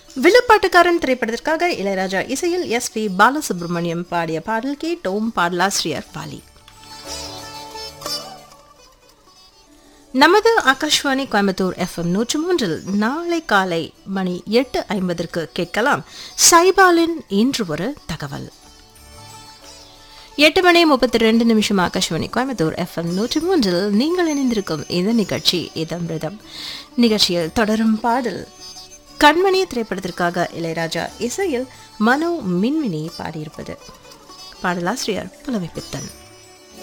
வில்லுப்பாட்டுக்காரன் திரைப்படத்திற்காக இளையராஜா இசையில் S B Balasubramaniam பாடிய பாடல் கேட்டோம் பாடலாசிரியர் பாலி நமது ஆகாஷ்வாணி கோயம்புத்தூர் எஃப்எம் நூற்று மூன்றில் நாளை காலை மணி எட்டு ஐம்பதற்கு கேட்கலாம் சைபாலின் இன்று ஒரு தகவல் எட்டு மணி முப்பத்தி ரெண்டு நிமிஷம் ஆகாஷ்வாணி கோயம்புத்தூர் எஃப்எம் நூற்றி மூன்றில் நீங்கள் இணைந்திருக்கும் இந்த நிகழ்ச்சி இதம்ரிதம் நிகழ்ச்சியில் தொடரும் பாடல் கண்மணி திரைப்படத்திற்காக இளையராஜா இசையில் மனோ மின்மினி பாடியிருப்பது பாடலாசிரியர் புலமைப்பித்தன்